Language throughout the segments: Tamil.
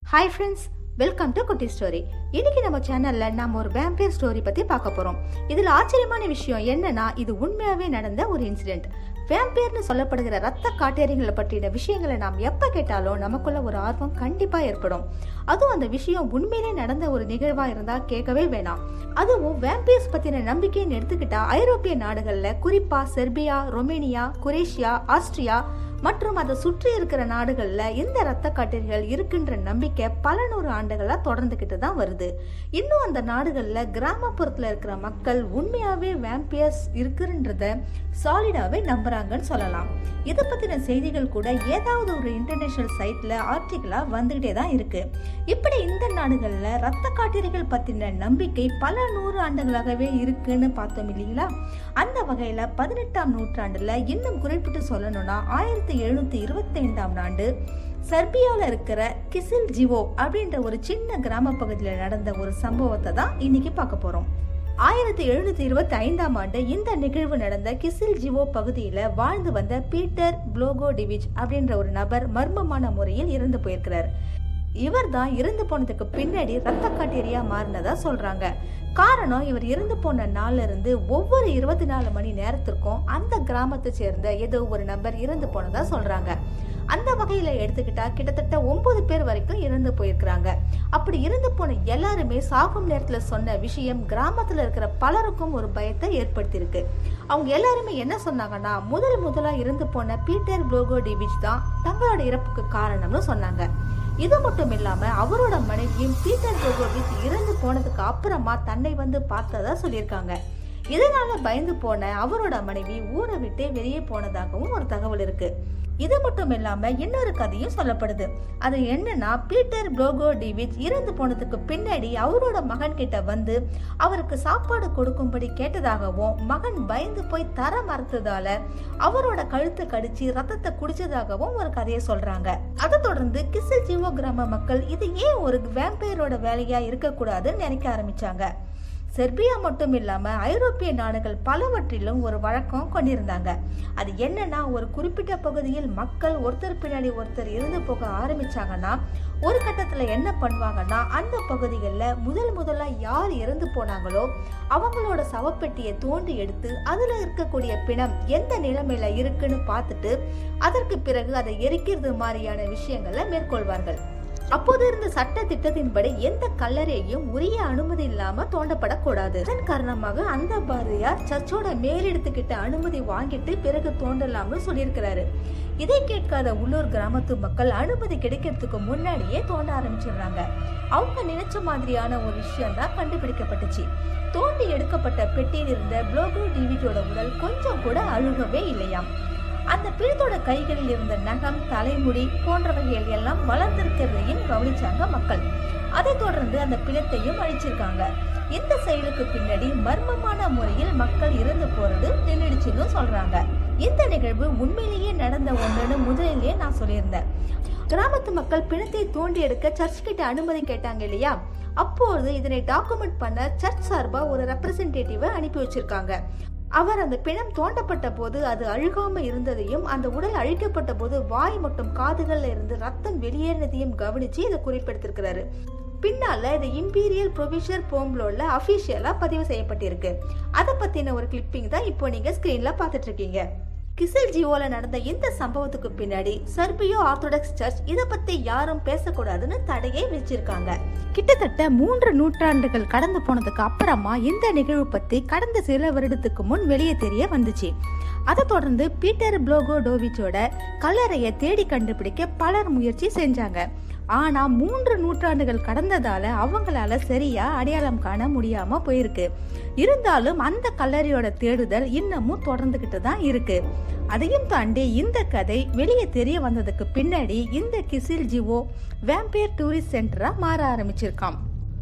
hi friends welcome to Kutty story இன்னைக்கு நம்ம சேனல்ல நாம ஒரு வேம்பயர் ஸ்டோரி பத்தி பார்க்க போறோம் இதுல ஆச்சரியமான விஷயம் என்னன்னா இது உண்மையாவே நடந்த ஒரு இன்சிடென்ட் வேம்பயர்னு சொல்லப்படுகிற ரத்த காட்டேரிகளை பற்றின விஷயங்களை நாம் எப்ப கேட்டாலும் நமக்குள்ள ஒரு ஆர்வம் கண்டிப்பா ஏற்படும் அதுவும் அந்த விஷயம் உண்மையிலே நடந்த ஒரு நிகழ்வா இருந்தா கேட்கவே வேணாம் அதுவும் வேம்பயர்ஸ் பத்தின நம்பிக்கைன்னு எடுத்துக்கிட்டா ஐரோப்பிய நாடுகள்ல குறிப்பா செர்பியா ரொமேனியா குரேஷியா ஆஸ்திரியா மற்றும் அதை சுற்றி இருக்கிற நாடுகள்ல இந்த ரத்த காட்டேரிகள் இருக்குன்ற நம்பிக்கை பல நூறு ஆண்டுகளா தொடர்ந்துகிட்டு தான் வருது இன்னும் அந்த நாடுகள்ல கிராமப்புறத்துல இருக்கிற மக்கள் உண்மையாவே வேம்பியர்ஸ் இருக்குன்றத சாலிடாவே நம்புறாங்கன்னு சொல்லலாம் இதை பத்தின செய்திகள் கூட ஏதாவது ஒரு இன்டர்நேஷனல் சைட்ல ஆர்டிகிளா வந்துகிட்டே தான் இருக்கு இப்படி இந்த நாடுகள்ல ரத்த காட்டேரிகள் பத்தின நம்பிக்கை பல நூறு ஆண்டுகளாகவே இருக்குன்னு பார்த்தோம் இல்லைங்களா அந்த வகையில பதினெட்டாம் நூற்றாண்டுல இன்னும் குறிப்பிட்டு சொல்லணும்னா ஆயிரத்தி எழுநூத்தி இருபத்தி ஐந்தாம் ஆண்டு சர்பியாவில் இருக்கிற கிசில் ஜிவோ அப்படின்ற ஒரு சின்ன கிராம பகுதியில் நடந்த ஒரு சம்பவத்தை தான் இன்னைக்கு பார்க்க போறோம் ஆயிரத்தி எழுநூத்தி இருபத்தி ஐந்தாம் ஆண்டு இந்த நிகழ்வு நடந்த கிசில் ஜிவோ பகுதியில வாழ்ந்து வந்த பீட்டர் ப்ளோகோ டிவிச் அப்படின்ற ஒரு நபர் மர்மமான முறையில் இறந்து போயிருக்கிறார் இவர் தான் இறந்து போனதுக்கு பின்னாடி ரத்த காட்டேரியா மாறினதா சொல்றாங்க காரணம் இவர் இறந்து போன நாள்ல இருந்து ஒவ்வொரு இருபத்தி நாலு மணி நேரத்திற்கும் அந்த கிராமத்தை சேர்ந்த ஏதோ ஒரு நபர் இறந்து போனதா சொல்றாங்க அந்த வகையில எடுத்துக்கிட்டா கிட்டத்தட்ட ஒன்பது பேர் வரைக்கும் இறந்து போயிருக்கிறாங்க அப்படி இறந்து போன எல்லாருமே சாகும் நேரத்துல சொன்ன விஷயம் கிராமத்துல இருக்கிற பலருக்கும் ஒரு பயத்தை ஏற்படுத்தியிருக்கு அவங்க எல்லாருமே என்ன சொன்னாங்கன்னா முதல் முதலா இறந்து போன பீட்டர் ப்ளோகோ டிவிச் தான் தங்களோட இறப்புக்கு காரணம்னு சொன்னாங்க இது மட்டும் இல்லாம அவரோட மனைவியும் பீட்டர் கோகோவிச் இறந்து போனதுக்கு அப்புறமா தன்னை வந்து பார்த்ததா சொல்லியிருக்காங்க இதனால பயந்து போன அவரோட மனைவி ஊரை விட்டே வெளியே போனதாகவும் ஒரு தகவல் இருக்கு இது மட்டும் இல்லாம இன்னொரு கதையும் சொல்லப்படுது அது என்னன்னா பீட்டர் ப்ளோகோ டிவிச் இறந்து போனதுக்கு பின்னாடி அவரோட மகன் கிட்ட வந்து அவருக்கு சாப்பாடு கொடுக்கும்படி கேட்டதாகவும் மகன் பயந்து போய் தர மறுத்ததால அவரோட கழுத்தை கடிச்சு ரத்தத்தை குடிச்சதாகவும் ஒரு கதையை சொல்றாங்க அதை தொடர்ந்து கிசில் ஜீவோ கிராம மக்கள் இது ஏன் ஒரு வேம்பையரோட வேலையா இருக்கக்கூடாதுன்னு நினைக்க ஆரம்பிச்சாங்க செர்பியா மட்டும் இல்லாம ஐரோப்பிய நாடுகள் பலவற்றிலும் ஒரு வழக்கம் கொண்டிருந்தாங்க அது என்னன்னா ஒரு குறிப்பிட்ட பகுதியில் மக்கள் ஒருத்தர் பின்னாடி ஒருத்தர் இருந்து போக ஆரம்பிச்சாங்கன்னா ஒரு கட்டத்துல என்ன பண்ணுவாங்கன்னா அந்த பகுதிகளில் முதல் முதல்ல யார் இறந்து போனாங்களோ அவங்களோட சவப்பெட்டியை தோண்டி எடுத்து அதுல இருக்கக்கூடிய பிணம் எந்த நிலைமையில இருக்குன்னு பார்த்துட்டு அதற்கு பிறகு அதை எரிக்கிறது மாதிரியான விஷயங்களை மேற்கொள்வார்கள் அப்போது இருந்த சட்ட திட்டத்தின்படி எந்த கல்லறையையும் உரிய அனுமதி இல்லாம தோண்டப்படக்கூடாது இதன் காரணமாக அந்த பாரதியார் சர்ச்சோட மேலிடத்துக்கிட்ட அனுமதி வாங்கிட்டு பிறகு தோண்டலாம்னு சொல்லியிருக்கிறாரு இதை கேட்காத உள்ளூர் கிராமத்து மக்கள் அனுமதி கிடைக்கிறதுக்கு முன்னாடியே தோண்ட ஆரம்பிச்சிடுறாங்க அவங்க நினைச்ச மாதிரியான ஒரு விஷயம் தான் கண்டுபிடிக்கப்பட்டுச்சு தோண்டி எடுக்கப்பட்ட பெட்டியில் இருந்த ப்ளோகோ டிவிட்டோட உடல் கொஞ்சம் கூட அழுகவே இல்லையாம் அந்த பிணத்தோட கைகளில் இருந்த நகம் தலைமுடி போன்றவைகள் எல்லாம் வளர்ந்திருக்கிறதையும் கவனிச்சாங்க மக்கள் அதை தொடர்ந்து அந்த பிணத்தையும் அழிச்சிருக்காங்க இந்த செயலுக்கு பின்னாடி மர்மமான முறையில் மக்கள் இறந்து போறது நின்றுடுச்சுன்னு சொல்றாங்க இந்த நிகழ்வு உண்மையிலேயே நடந்த ஒன்றுன்னு முதலிலேயே நான் சொல்லியிருந்தேன் கிராமத்து மக்கள் பிணத்தை தோண்டி எடுக்க சர்ச் கிட்ட அனுமதி கேட்டாங்க இல்லையா அப்போது இதனை டாக்குமெண்ட் பண்ண சர்ச் சார்பா ஒரு ரெப்ரசன்டேட்டிவை அனுப்பி வச்சிருக்காங்க அவர் அந்த பிணம் தோண்டப்பட்ட போது அது அழுகாம இருந்ததையும் அந்த உடல் அழிக்கப்பட்ட போது வாய் மற்றும் காதுகள்ல இருந்து ரத்தம் வெளியேறினதையும் கவனிச்சு இதை குறிப்பிடுத்திருக்கிறாரு பின்னால இது இம்பீரியல் ப்ரொவிஷர் போம்ப்ளோல அபிஷியலா பதிவு செய்யப்பட்டிருக்கு அதை பத்தின ஒரு கிளிப்பிங் தான் இப்போ நீங்க ஸ்கிரீன்ல பாத்துட்டு இருக்கீங்க கிசில் ஜியோல நடந்த இந்த சம்பவத்துக்கு பின்னாடி சர்பியோ ஆர்த்தோடாக்ஸ் சர்ச் இத பத்தி யாரும் பேசக்கூடாதுன்னு தடையை வச்சிருக்காங்க கிட்டத்தட்ட மூன்று நூற்றாண்டுகள் கடந்து போனதுக்கு அப்புறமா இந்த நிகழ்வு பத்தி கடந்த சில வருடத்துக்கு முன் வெளியே தெரிய வந்துச்சு அதை தொடர்ந்து பீட்டர் ப்ளோகோ டோவிச்சோட கல்லறையை தேடி கண்டுபிடிக்க பலர் முயற்சி செஞ்சாங்க ஆனா மூன்று நூற்றாண்டுகள் கடந்ததால அவங்களால சரியா அடையாளம் காண முடியாம போயிருக்கு இருந்தாலும் அந்த கல்லறையோட தேடுதல் இன்னமும் தொடர்ந்துகிட்டு தான் இருக்கு அதையும் தாண்டி இந்த கதை வெளியே தெரிய வந்ததுக்கு பின்னாடி இந்த கிசில் ஜிவோ வேம்பேர் டூரிஸ்ட் சென்டரா மாற ஆரம்பிச்சிருக்காம்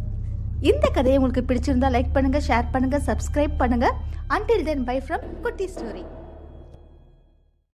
இந்த கதையை உங்களுக்கு பிடிச்சிருந்தா லைக் பண்ணுங்க ஷேர் பண்ணுங்க சப்ஸ்கிரைப் பண்ணுங்க until then bye from Kutty story